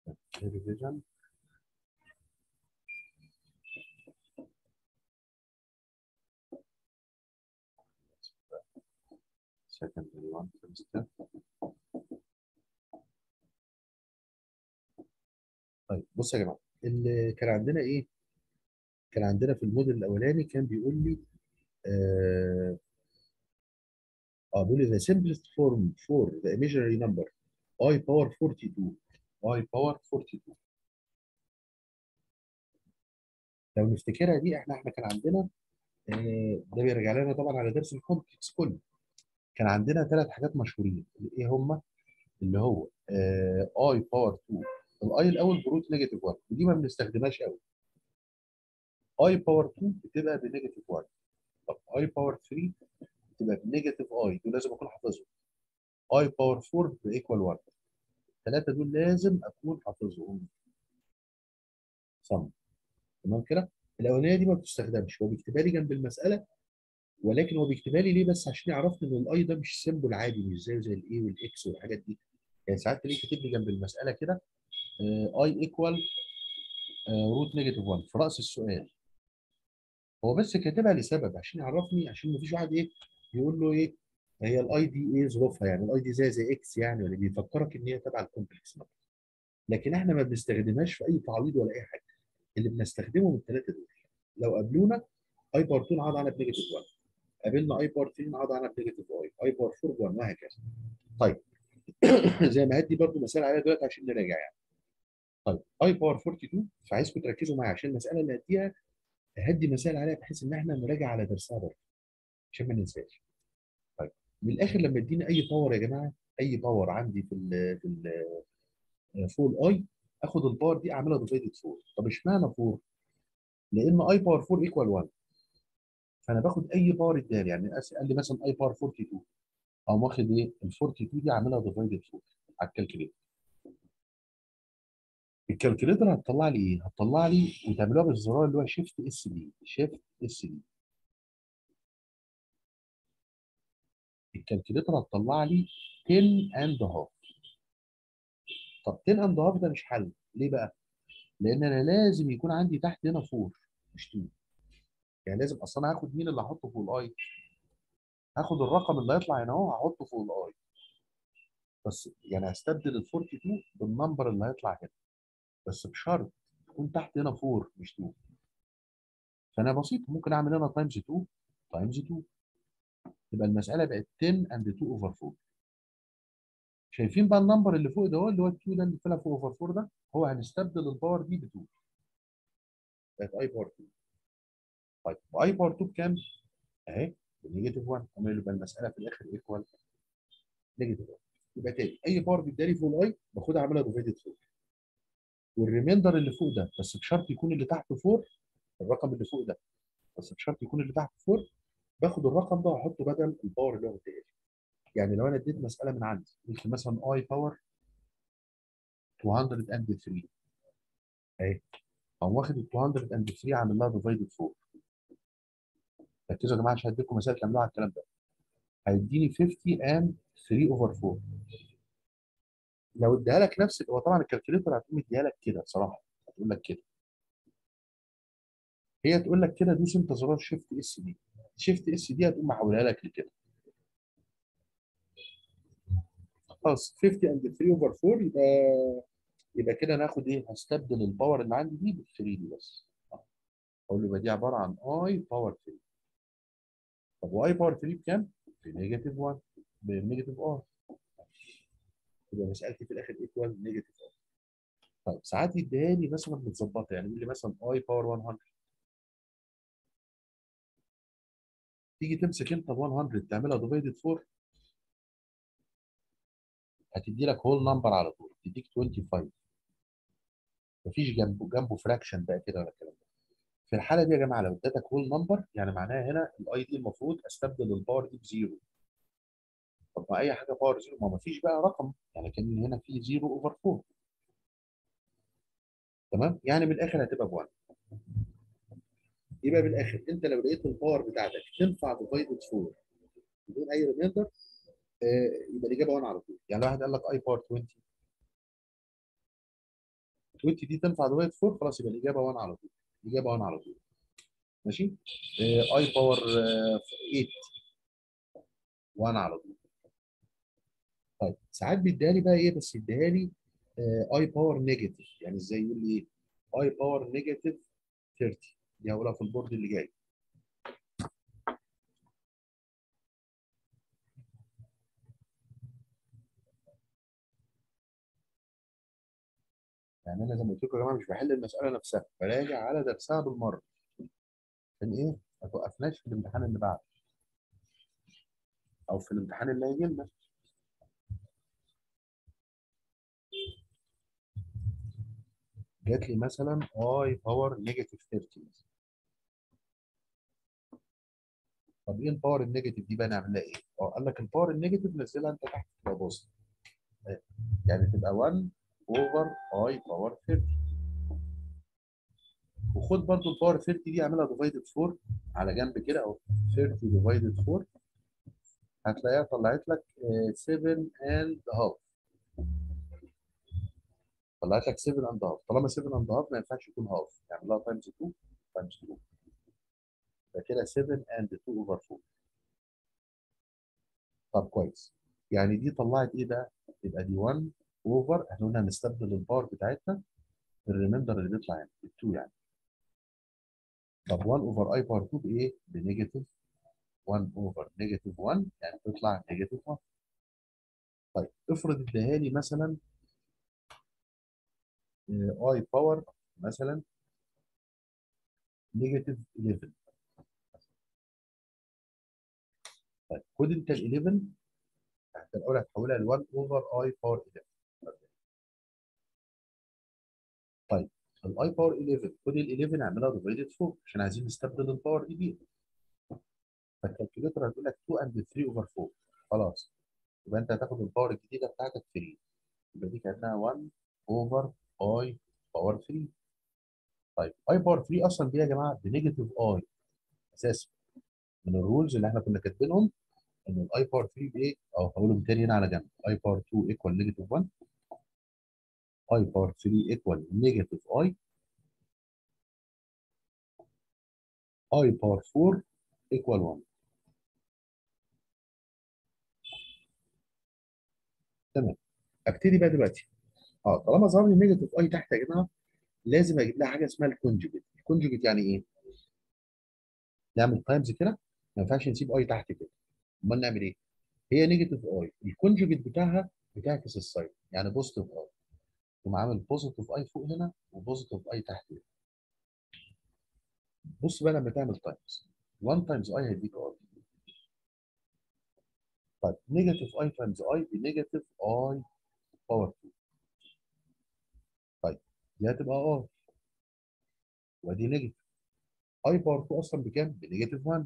revision secondary one first step طيب بص يا جماعه اللي كان عندنا ايه؟ كان عندنا في الموديل الاولاني كان بيقول لي اه اه بيقول لي the simplest form for the imaginary number i power 42 i power 42 لو نفتكرها دي احنا احنا كان عندنا آه ده بيرجع لنا طبعا على درس الكومبلكس كله كان عندنا ثلاث حاجات مشهورين ايه هم؟ اللي هو اي باور 2 الاي الاول بروت نيجاتيف 1 ودي ما بنستخدمهاش قوي اي باور 2 بتبقى بنيجاتيف 1 طب اي باور 3 بتبقى بنيجاتيف اي دول لازم اكون حافظهم اي باور 4 بايكوال 1 الثلاثه دول لازم اكون حافظهم صم تمام كده الاولانيه دي ما بتستخدمش هو بيكتبها لي جنب المساله ولكن هو بيكتبها لي ليه بس عشان يعرفني ان الاي ده مش سيمبل عادي مش زي زي الاي والاكس والحاجات دي يعني ساعات تلاقيه كاتب لي جنب المساله كده اي ايكوال روت نيجاتيف 1 في راس السؤال هو بس كاتبها لسبب عشان يعرفني عشان ما فيش واحد ايه يقول له ايه هي الاي دي ايه ظروفها يعني الاي دي زي زي اكس يعني ولا بيفكرك ان هي تبع الكومبلكس نمبر لكن احنا ما بنستخدمهاش في اي تعويض ولا اي حاجه اللي بنستخدمه من الثلاثه دول لو قابلونا اي باور 2 نعوض عنها بنيجاتيف 1 قابلنا اي باور 3 نعوض عنها بنيجاتيف اي اي باور 4 ب 1 وهكذا طيب زي ما هدي برضو مسائل عليها دلوقتي عشان نراجع يعني طيب اي باور 42 فعايزكم تركزوا معايا عشان المساله اللي هديها هدي مسائل عليها بحيث ان احنا نراجع على درسها برضه عشان ما ننساش طيب من الاخر لما اديني اي باور يا جماعه اي باور عندي في ال في ال فوق الاي اخد الباور دي اعملها ديفايدد 4 طب اشمعنى 4 لان اي باور 4 ايكوال 1 فانا باخد اي باور ادالي يعني قال لي مثلا اي باور 42 اقوم واخد ايه ال 42 دي اعملها ديفايدد 4 على الكالكوليتر الكالكوليتر هتطلع لي ايه؟ هتطلع لي وتعملوها بالزرار اللي هو شيفت اس دي شيفت اس دي الكالكوليتر هتطلع لي 10 اند هاف طب 10 اند هاف ده مش حل ليه بقى؟ لان انا لازم يكون عندي تحت هنا 4 مش 2 يعني لازم اصلا انا هاخد مين اللي هحطه فوق الاي؟ هاخد الرقم اللي هيطلع هنا اهو هحطه فوق الاي بس يعني هستبدل ال 42 بالنمبر اللي هيطلع هنا بس بشرط تكون تحت هنا 4 مش 2 فانا بسيط ممكن اعمل هنا تايمز 2 تايمز 2 يبقى المساله بقت 10 اند 2 اوفر 4 شايفين بقى النمبر اللي فوق ده هو اللي هو ال 2 ده اللي طلع فوق اوفر 4 ده هو هنستبدل الباور دي ب 2 بقت اي باور 2 طيب واي باور 2 بكام؟ اهي بنيجاتيف 1 يبقى المساله في الاخر ايكوال نيجاتيف 1 يبقى تاني اي باور بيدالي فوق الاي باخدها اعملها ديفايدد 4 والريميندر اللي فوق ده بس بشرط يكون اللي تحت 4 الرقم اللي فوق ده بس بشرط يكون اللي تحت 4 باخد الرقم ده واحطه بدل الباور اللي هو مديها يعني لو انا اديت مساله من عندي قلت مثلا اي باور 203 اهي اقوم واخد ال 203 عامل لها ديفايدد 4 ركزوا يا جماعه عشان هديكم مثال تعملوها على الكلام ده هيديني 50 اند 3 اوفر 4 لو اديها لك نفس هو طبعا الكالكوليتر هتقوم مديها لك كده بصراحه هتقول لك كده هي تقول لك كده دوس انت زرار شيفت اس دي شيفت اس دي هتقوم محولها لك لكده خلاص 50 اند 3 اوفر 4 يبقى يبقى كده ناخد ايه هستبدل الباور اللي عندي دي بال 3 دي بس اقول له يبقى دي عباره عن اي باور 3 طب واي باور 3 بكام؟ بنيجاتيف 1 بنيجاتيف ار يبقى مسالتي في الاخر ايكوال نيجاتيف ار طيب ساعات يديها لي مثلا متظبطه يعني يقول لي مثلا اي باور 100 تيجي تمسك انت ب 100 تعملها ديفايدد 4 هتدي لك هول نمبر على طول تديك 25 مفيش جنبه جنبه فراكشن بقى كده ولا الكلام ده في الحاله دي يا جماعه لو اديتك هول نمبر يعني معناها هنا الاي دي المفروض استبدل الباور دي بزيرو طب ما اي حاجه باور زيرو ما فيش بقى رقم يعني كان هنا في زيرو اوفر 4 تمام يعني من الاخر هتبقى ب 1 يبقى بالاخر انت لو لقيت الباور بتاعتك تنفع ديفايدد 4 بدون اي ريميندر آه يبقى الاجابه 1 على طول يعني لو واحد قال لك اي باور 20 20 دي تنفع ديفايد 4 خلاص يبقى الاجابه 1 على طول الاجابه 1 على طول ماشي اي باور 8 1 على طول طيب ساعات بيديها لي بقى ايه بس يديها لي اي باور نيجاتيف يعني ازاي يقول لي ايه اي باور نيجاتيف 30 دي هقولها في البورد اللي جاي يعني انا زي ما قلت لكم يا جماعه مش بحل المساله نفسها براجع على درسها بالمره عشان ايه ما توقفناش في الامتحان اللي بعده او في الامتحان اللي هيجي لنا جات لي مثلا اي باور نيجاتيف 30 طب ايه الباور النيجاتيف دي بقى نعمل لها ايه؟ اه قال لك الباور النيجاتيف نزلها انت تحت تبقى بوزيتيف يعني تبقى 1 اوفر اي باور 30 وخد برضو الباور 30 دي اعملها ديفايدد 4 على جنب كده اهو 30 ديفايدد 4 هتلاقيها طلعت لك 7 اند هاف طلعت لك 7 اند هاف طالما 7 اند هاف ما ينفعش يكون هاف نعملها تايمز 2 تايمز 2 يبقى كده 7 اند 2 اوفر 4 طب كويس يعني دي طلعت ايه بقى؟ يبقى دي 1 اوفر احنا قلنا هنستبدل الباور بتاعتنا بالريميندر اللي بيطلع هنا ال 2 يعني طب 1 اوفر اي باور 2 بايه؟ بنيجاتيف 1 اوفر نيجاتيف 1 يعني تطلع نيجاتيف 1 طيب افرض اداها لي مثلا اي باور مثلا نيجاتيف 11 طيب خد انت ال 11 تحت الاول هتحولها ل 1 اوفر اي باور 11 طيب الاي باور 11 خد ال 11 اعملها ديفايدد 4 عشان عايزين نستبدل الباور دي بيها فالكالكوليتر هتقول لك 2 اند 3 اوفر 4 خلاص يبقى انت هتاخد الباور الجديده بتاعتك 3 يبقى دي كانها 1 اوفر اي باور 3 طيب اي باور 3 اصلا دي يا جماعه بنيجاتيف اي اساسا من الرولز اللي احنا كنا كاتبينهم ان الاي باور 3 بايه؟ او هقولهم تاني هنا على جنب اي باور 2 ايكوال نيجاتيف 1 اي باور 3 ايكوال نيجاتيف اي اي باور 4 ايكوال 1 تمام ابتدي بقى دلوقتي اه طالما ظهر لي نيجاتيف اي تحت يا جماعه لازم اجيب لها حاجه اسمها الكونجوجيت الكونجوجيت يعني ايه؟ نعمل تايمز كده ما ينفعش نسيب اي تحت كده امال نعمل ايه؟ هي نيجاتيف اي الكونجوجيت بتاعها بتعكس الساين يعني بوزيتيف اي تقوم عامل بوزيتيف اي فوق هنا وبوزيتيف اي تحت هنا بص بقى لما تعمل تايمز 1 تايمز اي هيديك اي طيب نيجاتيف اي تايمز اي بنيجاتيف اي باور 2 طيب دي هتبقى اي ودي نيجاتيف اي باور 2 اصلا بكام؟ بنيجاتيف 1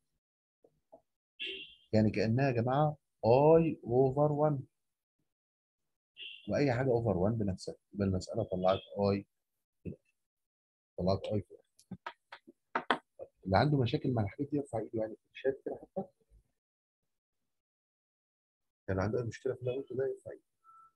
يعني كانها يا جماعه اي اوفر 1 واي حاجه اوفر 1 بنفسها يبقى المساله طلعت اي طلعت اي فوق اللي عنده مشاكل مع الحاجات دي يرفع ايده يعني في الشات كده حتى كان عنده اي مشكله في اللي أنا قلته ده يرفع ايده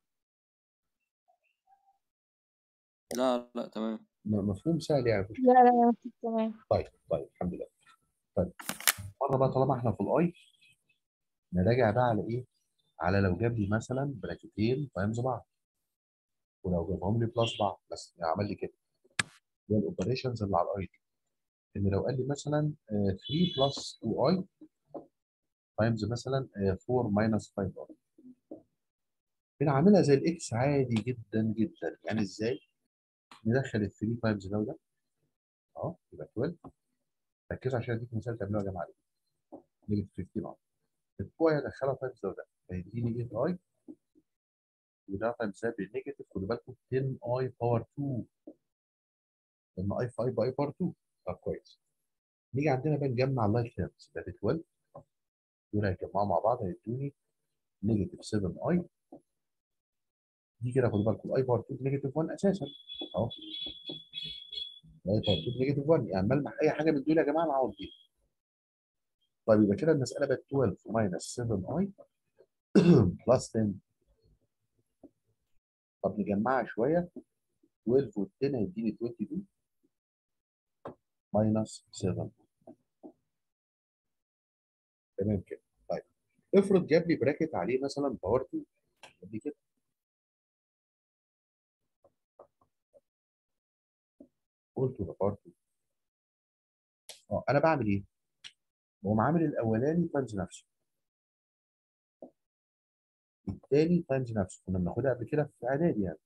لا لا تمام م- مفهوم سهل يعني مفيش لا لا يا مستر تمام طيب طيب الحمد لله طيب مره بقى طالما احنا في الاي نراجع بقى على ايه؟ على لو جاب لي مثلا براكتين تايمز بعض ولو جابهم لي بلس بعض بس يعني عمل لي كده اللي هي الاوبريشنز اللي على الاي دي ان لو قال لي مثلا آه، 3 بلس 2 اي تايمز مثلا آه، 4 ماينس 5 اي هنا عاملها زي الاكس عادي جدا جدا يعني ازاي؟ ندخل ال 3 تايمز ده وده اهو يبقى 12 ركزوا عشان اديك مثال تعملوها يا جماعه نيجاتيف 15 اهو الكوع هدخلها تايمز ده وده هيديني 8 اي وده تايمز ده بالنيجاتيف خدوا بالكم 10 اي باور 2 لما اي في اي باي باور 2 طب كويس نيجي عندنا بقى نجمع اللايف تيرمز ده 12 دول هيتجمعوا مع بعض هيدوني نيجاتيف 7 اي دي كده خدوا بالكم الاي باور 2 نيجاتيف 1 اساسا اهو الاي باور 2 نيجاتيف 1 يعني ملمح اي حاجه من دول يا جماعه نعوض بيها طيب يبقى كده المساله بقت 12 ماينس 7 اي بلس 10 طب نجمعها شويه 12 وال10 هيديني 22 ماينس 7 تمام كده طيب افرض جاب لي براكت عليه مثلا باور 2 دي كده قلت له باور 2 اه انا بعمل ايه؟ بقوم عامل الاولاني تايمز نفسه الثاني تايمز نفسه كنا بناخدها قبل كده في اعدادي يعني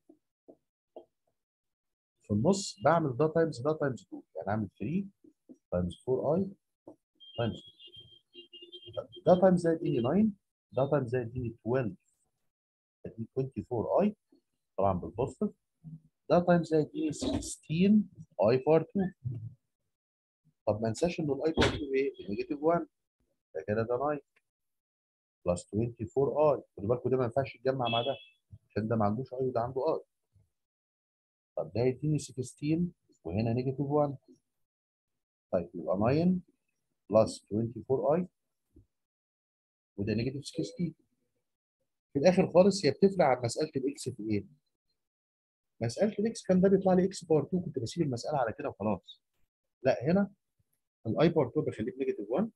في النص بعمل ده تايمز ده تايمز 2 يعني اعمل 3 تايمز 4 اي تايمز 2 ده تايمز ده يديني 9 ده تايمز ده يديني 12 يديني 24 اي طبعا بالبوزيتيف ده تايمز ده يديني 16 اي بار 2 طب ما انساش ان الاي بار 2 ايه؟ نيجاتيف 1 ده كده ده 9 بلس 24 اي خدوا بالكم ده ما ينفعش يتجمع مع ده عشان ده ما عندوش اي وده عنده اي طب ده هيديني 16 وهنا نيجاتيف 1 طيب يبقى 9 بلس 24 اي وده نيجاتيف 16 في الاخر خالص هي بتفرق عن مساله الاكس في ايه؟ مساله الاكس كان ده بيطلع لي اكس باور 2 كنت بسيب المساله على كده وخلاص لا هنا الاي باور 2 بخليه نيجاتيف 1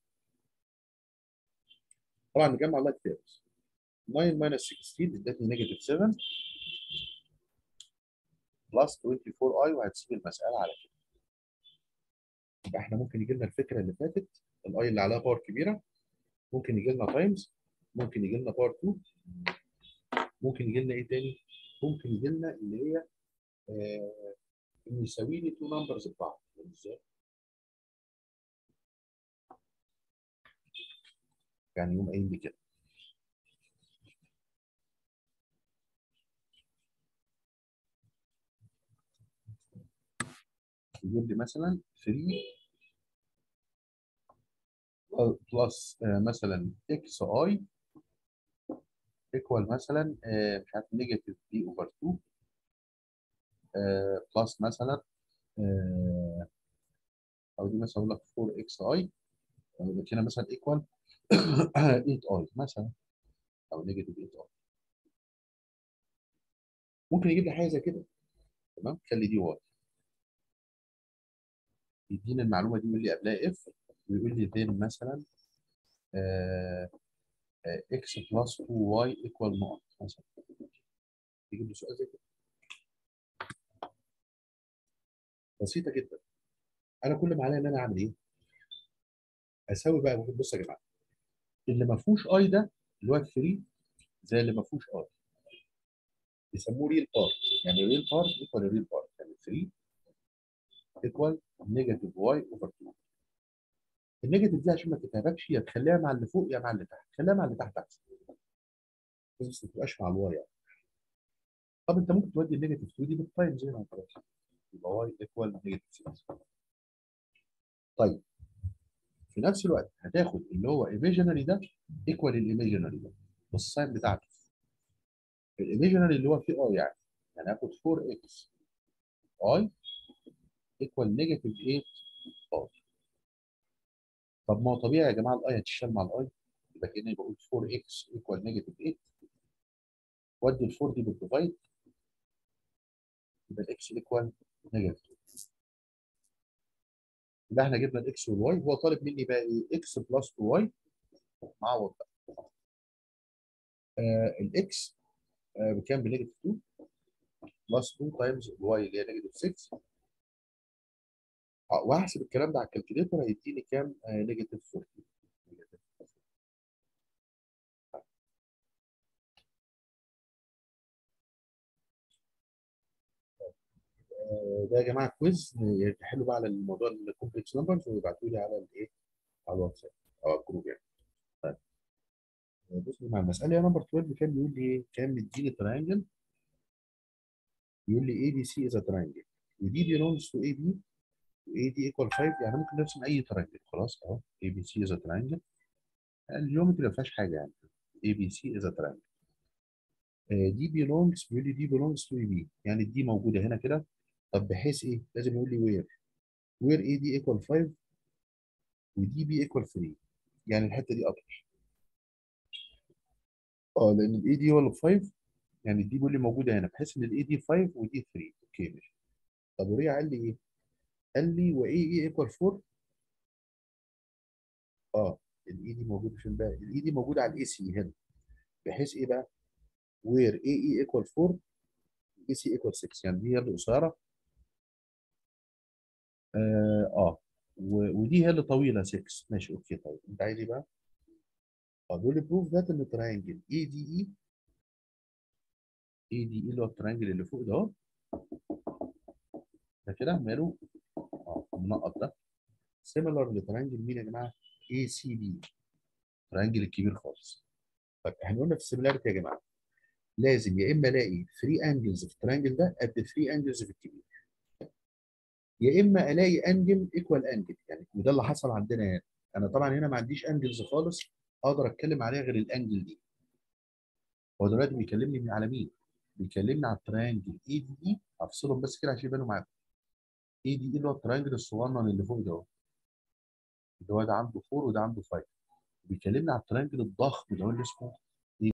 طبعا نجمع لايك تيرمز 9 ماينس 16 ادتني نيجاتيف 7 بلس 24 اي وهتسيب المساله على كده يبقى احنا ممكن يجي لنا الفكره اللي فاتت الاي اللي عليها باور كبيره ممكن يجي لنا تايمز ممكن يجي لنا باور 2 ممكن يجي لنا ايه تاني؟ ممكن يجي لنا اللي هي آه انه يساوي لي تو نمبرز ببعض ازاي؟ يعني يقوم قايل لي كده يجيب لي مثلا 3 بلس مثلا اكس اي ايكوال مثلا آه، مش عارف نيجاتيف بي اوفر 2 بلس مثلا آه، او دي مثلا اقول لك 4 اكس اي او هنا مثلا ايكوال 8 اي مثلا او نيجاتيف 8 اي ممكن يجيب لي حاجه زي كده تمام خلي دي واي يديني المعلومه دي يقول لي قبلها اف ويقول لي then مثلا اكس بلس 2 واي ايكوال نقط مثلا يجيب لي سؤال زي كده بسيطه جدا انا كل ما عليا ان انا اعمل ايه؟ اساوي بقى بص يا جماعه اللي ما فيهوش اي ده اللي هو الفري زي اللي ما فيهوش اي يسموه ريل بارت يعني ريل بارت ايكوال ريل بارت يعني 3 ايكوال نيجاتيف واي اوفر 2 النيجاتيف دي عشان ما تتعبكش يا تخليها مع اللي فوق يا مع اللي تحت خليها مع اللي تحت احسن بس ما تبقاش مع الواي يعني طب انت ممكن تودي النيجاتيف 2 دي بالتايم زي ما خلاص يبقى واي ايكوال نيجاتيف 6 طيب في نفس الوقت هتاخد اللي هو ايميجينري ده ايكوال الايميجينري ده بالساين بتاعته الايميجينري اللي هو فيه اه يعني يعني هاخد 4 اكس اي ايكوال نيجاتيف 8 اي طب ما هو طبيعي يا جماعه الاي هتشتغل مع الاي يبقى كاني بقول 4 اكس ايكوال نيجاتيف 8 وادي ال 4 دي بالديفايد يبقى الاكس ايكوال نيجاتيف يبقى احنا جبنا الاكس والواي هو طالب مني بقى ايه اكس بلس 2 واي معوض بقى آه الاكس آه بكام بنيجاتيف 2 بلس 2 تايمز الواي اللي هي نيجاتيف 6 اه وهحسب الكلام ده على الكالكوليتر هيديني كام آه نيجاتيف 40 نيجاتيف 40. آه، ده يا جماعه كويز آه، تحلوا بقى على الموضوع الكومبلكس نمبرز ويبعتوا لي على الايه على الواتساب او على الجروب يعني طيب آه، بصوا مع المساله يا نمبر 12 كان بيقول لي ايه كان مديني تراينجل بيقول لي اي بي سي از تراينجل ودي belongs تو اي بي واي دي ايكوال 5 يعني ممكن نرسم اي تراينجل خلاص اهو اي بي سي از تراينجل الجيومتري ما فيهاش حاجه يعني اي بي سي از تراينجل دي belongs بيقول لي دي belongs تو اي بي يعني دي موجوده هنا كده طب بحيث ايه لازم يقول لي وير وير اي دي ايكوال 5 ودي بي ايكوال 3 يعني الحته دي اكتر اه لان الاي دي هو اللي ب 5 يعني دي بيقول لي موجوده هنا بحيث ان الاي دي 5 ودي 3 اوكي ماشي طب وريا قال لي ايه؟ قال لي واي اي ايكوال 4 اه الاي دي موجوده فين بقى؟ الاي دي موجوده على الاي سي هنا بحيث ايه بقى؟ وير اي اي ايكوال 4 اي سي ايكوال 6 يعني دي هي اللي قصيره اه, آه. و- ودي هي اللي طويله 6 ماشي اوكي طيب انت عايز ايه بقى؟ اه بيقول لي بروف ذات ان تراينجل اي دي اي اي دي اي اللي هو التراينجل اللي فوق ده اهو ده كده ماله اه المنقط ده سيميلر لتراينجل مين يا جماعه؟ اي سي بي التراينجل الكبير خالص طيب احنا قلنا في السيميلاريتي يا جماعه لازم يا اما الاقي 3 انجلز في التراينجل ده قد 3 انجلز في الكبير يا اما الاقي انجل ايكوال انجل يعني وده اللي حصل عندنا هنا انا طبعا هنا ما عنديش انجلز خالص اقدر اتكلم عليها غير الانجل دي هو دلوقتي بيكلمني على مين؟ بيكلمني على التراينجل اي دي اي هفصلهم بس كده عشان يبانوا معاكم اي دي اي اللي هو التراينجل الصغنن اللي فوق ده اهو اللي هو ده عنده 4 وده عنده 5 بيكلمني على التراينجل الضخم ده هو اللي اسمه